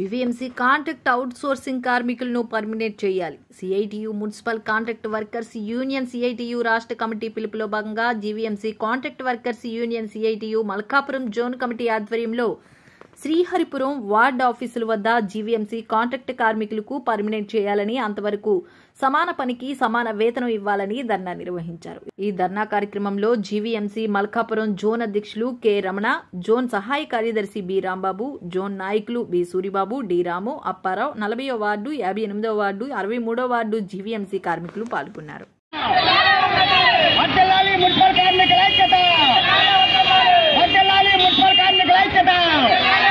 GVMC contract outsourcing కార్మికులను permanent చేయాలి CITU municipal contract workers union CITU రాష్ట్ర కమిటీ పిలుపులో భాగంగా GVMC contract workers union CITU Malkapuram zone committee ఆధ్వర్యంలో శ్రీహరిపురం వార్డ్ ఆఫీసుల వద్ద జీవీఎంసీ కాంట్రాక్ట్ కార్మికులకు పర్మినెంట్ చేయాలని అంతవరకు సమాన పనికి సమాన వేతనం ఇవ్వాలని ధర్నా నిర్వహించారు ఈ ధర్నా కార్యక్రమంలో జీవీఎంసీ మల్కాపురం జోన్ అధ్యక్షులు కె రమణ జోన్ సహాయ కార్యదర్శి బి రాంబాబు జోన్ నాయకులు బి సూరిబాబు డి రాము అప్పారావు నలభైవ వార్డు యాభై ఎనిమిదో వార్డు అరవై మూడో వార్డు జీవీఎంసీ కార్మికులు పాల్గొన్నారు వర్ధిల్లాలి మున్సిపల్ కార్మికుల ఐక్యత వర్ధిల్లాలి మున్సిపల్ కార్మికుల ఐక్యత